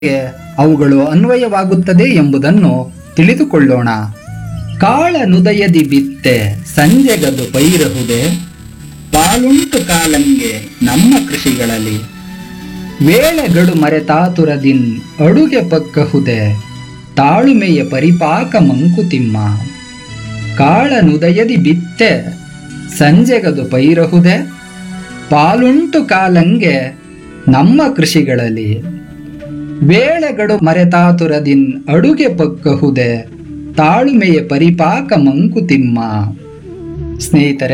ಹೇಗೆ ಅವುಗಳು ಅನ್ವಯವಾಗುತ್ತದೆ ಎಂಬುದನ್ನು ತಿಳಿದುಕೊಳ್ಳೋಣ ಕಾಳನುದಯದಿ ಬಿತ್ತೆ ಸಂಜೆಗದು ಪೈರಹುದೆ ಪಾಲುಂಟು ಕಾಲಂಗೆ ನಮ್ಮ ಕೃಷಿಗಳಲ್ಲಿ ವೇಳೆಗಡು ಮರೆತಾತುರದಿನ್ ಅಡುಗೆ ಪಕ್ಕಹುದೆ ತಾಳುಮೆಯ ಪರಿಪಾಕ ಮಂಕುತಿಮ್ಮ ಕಾಳನುದಯದಿ ಬಿತ್ತೆ ಸಂಜೆಗದು ಪೈರಹುದೆ ಪಾಲುಂಟು ಕಾಲಂಗೆ ನಮ್ಮ ಕೃಷಿಗಳಲ್ಲಿ ವೇಳೆಗಡು ಮರೆತಾತುರದಿನ್ ಅಡುಗೆ ಪಕ್ಕಹುದೆ ತಾಳುಮೆಯ ಪರಿಪಾಕ ಮಂಕುತಿಮ್ಮ ಸ್ನೇಹಿತರೆ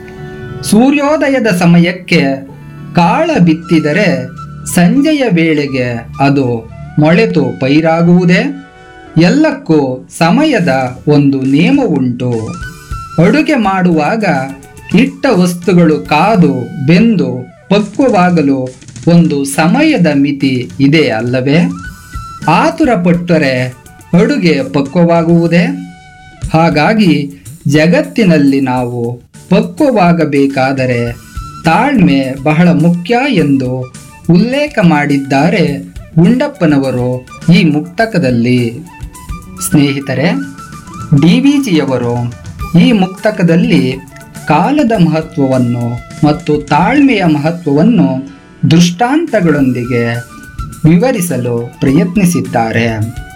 ಸೂರ್ಯೋದಯದ ಸಮಯಕ್ಕೆ ಕಾಳ ಬಿತ್ತಿದರೆ ಸಂಜೆಯ ವೇಳೆಗೆ ಅದು ಮೊಳೆತು ಪೈರಾಗುವುದೇ ಎಲ್ಲಕ್ಕೂ ಸಮಯದ ಒಂದು ನಿಯಮವುಂಟು ಅಡುಗೆ ಮಾಡುವಾಗ ಇಟ್ಟ ವಸ್ತುಗಳು ಕಾದು ಬೆಂದು ಪಕ್ವವಾಗಲು ಒಂದು ಸಮಯದ ಮಿತಿ ಇದೆ ಅಲ್ಲವೇ ಆತುರ ಪಟ್ಟರೆ ಅಡುಗೆ ಪಕ್ವವಾಗುವುದೇ ಹಾಗಾಗಿ ಜಗತ್ತಿನಲ್ಲಿ ನಾವು ಪಕ್ವವಾಗಬೇಕಾದರೆ ತಾಳ್ಮೆ ಬಹಳ ಮುಖ್ಯ ಎಂದು ಉಲ್ಲೇಖ ಮಾಡಿದ್ದಾರೆ ಗುಂಡಪ್ಪನವರು ಈ ಮುಕ್ತಕದಲ್ಲಿ ಸ್ನೇಹಿತರೆ ಡಿ ವಿ ಜಿಯವರು ಈ ಮುಕ್ತಕದಲ್ಲಿ ಕಾಲದ ಮಹತ್ವವನ್ನು ಮತ್ತು ತಾಳ್ಮೆಯ ಮಹತ್ವವನ್ನು ದೃಷ್ಟಾಂತಗಳೊಂದಿಗೆ ವಿವರಿಸಲು ಪ್ರಯತ್ನಿಸಿದ್ದಾರೆ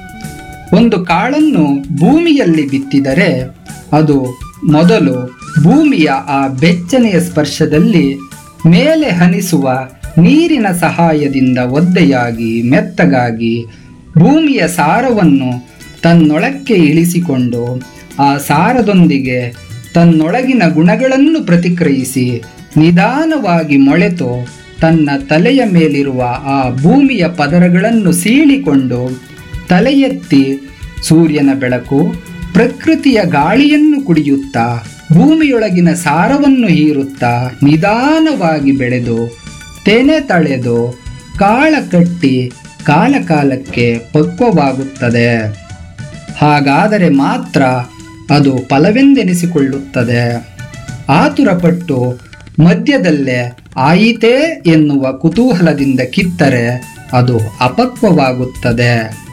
ಒಂದು ಕಾಳನ್ನು ಭೂಮಿಯಲ್ಲಿ ಬಿತ್ತಿದರೆ ಅದು ಮೊದಲು ಭೂಮಿಯ ಆ ಬೆಚ್ಚನೆಯ ಸ್ಪರ್ಶದಲ್ಲಿ ಮೇಲೆ ಹನಿಸುವ ನೀರಿನ ಸಹಾಯದಿಂದ ಒದ್ದೆಯಾಗಿ ಮೆತ್ತಗಾಗಿ ಭೂಮಿಯ ಸಾರವನ್ನು ತನ್ನೊಳಕ್ಕೆ ಇಳಿಸಿಕೊಂಡು ಆ ಸಾರದೊಂದಿಗೆ ತನ್ನೊಳಗಿನ ಗುಣಗಳನ್ನು ಪ್ರತಿಕ್ರಿಯಿಸಿ ನಿಧಾನವಾಗಿ ಮೊಳೆತು ತನ್ನ ತಲೆಯ ಮೇಲಿರುವ ಆ ಭೂಮಿಯ ಪದರಗಳನ್ನು ಸೀಳಿಕೊಂಡು ತಲೆ ಎತ್ತಿ ಸೂರ್ಯನ ಬೆಳಕು ಪ್ರಕೃತಿಯ ಗಾಳಿಯನ್ನು ಕುಡಿಯುತ್ತಾ ಭೂಮಿಯೊಳಗಿನ ಸಾರವನ್ನು ಹೀರುತ್ತಾ ನಿಧಾನವಾಗಿ ಬೆಳೆದು ತೆನೆ ತಳೆದು ಕಾಳ ಕಟ್ಟಿ ಕಾಲಕಾಲಕ್ಕೆ ಪಕ್ವವಾಗುತ್ತದೆ ಹಾಗಾದರೆ ಮಾತ್ರ ಅದು ಫಲವೆಂದೆನಿಸಿಕೊಳ್ಳುತ್ತದೆ ಆತುರಪಟ್ಟು ಮಧ್ಯದಲ್ಲೇ ಆಯಿತೇ ಎನ್ನುವ ಕುತೂಹಲದಿಂದ ಕಿತ್ತರೆ ಅದು ಅಪಕ್ವವಾಗುತ್ತದೆ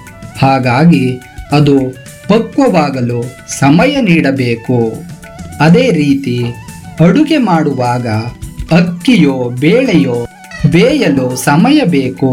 ಹಾಗಾಗಿ ಅದು ಪಕ್ವವಾಗಲು ಸಮಯ ನೀಡಬೇಕು ಅದೇ ರೀತಿ ಅಡುಗೆ ಮಾಡುವಾಗ ಅಕ್ಕಿಯೋ ಬೇಳೆಯೋ ಬೇಯಲು ಸಮಯ ಬೇಕು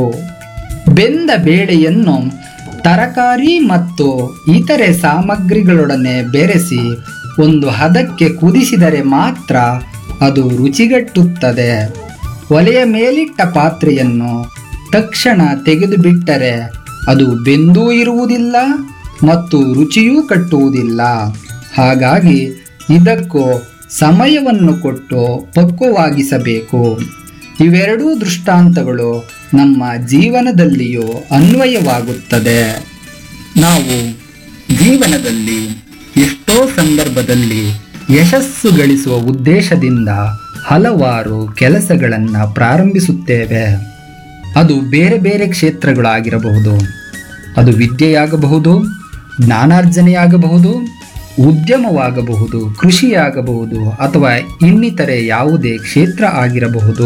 ಬೆಂದ ಬೇಳೆಯನ್ನು ತರಕಾರಿ ಮತ್ತು ಇತರೆ ಸಾಮಗ್ರಿಗಳೊಡನೆ ಬೆರೆಸಿ ಒಂದು ಹದಕ್ಕೆ ಕುದಿಸಿದರೆ ಮಾತ್ರ ಅದು ರುಚಿಗಟ್ಟುತ್ತದೆ ಒಲೆಯ ಮೇಲಿಟ್ಟ ಪಾತ್ರೆಯನ್ನು ತಕ್ಷಣ ತೆಗೆದುಬಿಟ್ಟರೆ ಅದು ಬೆಂದೂ ಇರುವುದಿಲ್ಲ ಮತ್ತು ರುಚಿಯೂ ಕಟ್ಟುವುದಿಲ್ಲ ಹಾಗಾಗಿ ಇದಕ್ಕೂ ಸಮಯವನ್ನು ಕೊಟ್ಟು ಪಕ್ವವಾಗಿಸಬೇಕು ಇವೆರಡೂ ದೃಷ್ಟಾಂತಗಳು ನಮ್ಮ ಜೀವನದಲ್ಲಿಯೂ ಅನ್ವಯವಾಗುತ್ತದೆ ನಾವು ಜೀವನದಲ್ಲಿ ಎಷ್ಟೋ ಸಂದರ್ಭದಲ್ಲಿ ಯಶಸ್ಸು ಗಳಿಸುವ ಉದ್ದೇಶದಿಂದ ಹಲವಾರು ಕೆಲಸಗಳನ್ನು ಪ್ರಾರಂಭಿಸುತ್ತೇವೆ ಅದು ಬೇರೆ ಬೇರೆ ಕ್ಷೇತ್ರಗಳಾಗಿರಬಹುದು ಅದು ವಿದ್ಯೆಯಾಗಬಹುದು ಜ್ಞಾನಾರ್ಜನೆಯಾಗಬಹುದು ಉದ್ಯಮವಾಗಬಹುದು ಕೃಷಿಯಾಗಬಹುದು ಅಥವಾ ಇನ್ನಿತರೆ ಯಾವುದೇ ಕ್ಷೇತ್ರ ಆಗಿರಬಹುದು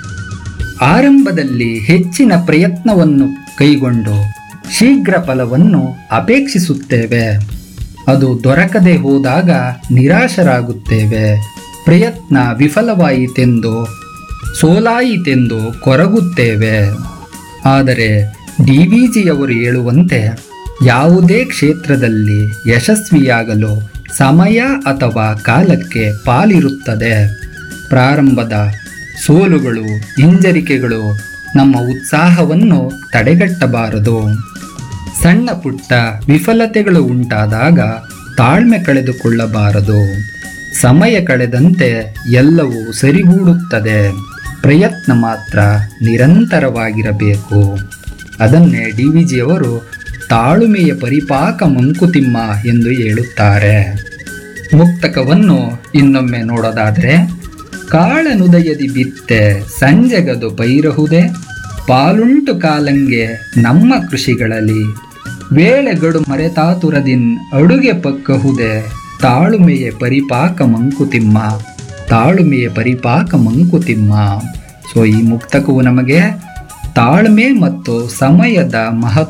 ಆರಂಭದಲ್ಲಿ ಹೆಚ್ಚಿನ ಪ್ರಯತ್ನವನ್ನು ಕೈಗೊಂಡು ಶೀಘ್ರ ಫಲವನ್ನು ಅಪೇಕ್ಷಿಸುತ್ತೇವೆ ಅದು ದೊರಕದೆ ಹೋದಾಗ ನಿರಾಶರಾಗುತ್ತೇವೆ ಪ್ರಯತ್ನ ವಿಫಲವಾಯಿತೆಂದು ಸೋಲಾಯಿತೆಂದು ಕೊರಗುತ್ತೇವೆ ಆದರೆ ಡಿ ವಿ ಜಿಯವರು ಹೇಳುವಂತೆ ಯಾವುದೇ ಕ್ಷೇತ್ರದಲ್ಲಿ ಯಶಸ್ವಿಯಾಗಲು ಸಮಯ ಅಥವಾ ಕಾಲಕ್ಕೆ ಪಾಲಿರುತ್ತದೆ ಪ್ರಾರಂಭದ ಸೋಲುಗಳು ಹಿಂಜರಿಕೆಗಳು ನಮ್ಮ ಉತ್ಸಾಹವನ್ನು ತಡೆಗಟ್ಟಬಾರದು ಸಣ್ಣ ಪುಟ್ಟ ವಿಫಲತೆಗಳು ಉಂಟಾದಾಗ ತಾಳ್ಮೆ ಕಳೆದುಕೊಳ್ಳಬಾರದು ಸಮಯ ಕಳೆದಂತೆ ಎಲ್ಲವೂ ಸರಿಗೂಡುತ್ತದೆ ಪ್ರಯತ್ನ ಮಾತ್ರ ನಿರಂತರವಾಗಿರಬೇಕು ಅದನ್ನೇ ಡಿ ವಿ ಜಿಯವರು ತಾಳುಮೆಯ ಪರಿಪಾಕ ಮಂಕುತಿಮ್ಮ ಎಂದು ಹೇಳುತ್ತಾರೆ ಮುಕ್ತಕವನ್ನು ಇನ್ನೊಮ್ಮೆ ನೋಡೋದಾದರೆ ಕಾಳನುದಯದಿ ಬಿತ್ತೆ ಸಂಜೆಗದು ಪೈರಹುದೆ ಪಾಲುಂಟು ಕಾಲಂಗೆ ನಮ್ಮ ಕೃಷಿಗಳಲ್ಲಿ ವೇಳೆಗಡು ಮರೆತಾತುರದಿನ್ ಅಡುಗೆ ಪಕ್ಕಹುದೆ ತಾಳುಮೆಯ ಪರಿಪಾಕ ಮಂಕುತಿಮ್ಮ ತಾಳುಮೆಯ ಪರಿಪಾಕ ಮಂಕುತಿಮ್ಮ ಸೊ ಈ ಮುಕ್ತಕವು ನಮಗೆ ತಾಳ್ಮೆ ಮತ್ತು ಸಮಯದ ಮಹತ್ವ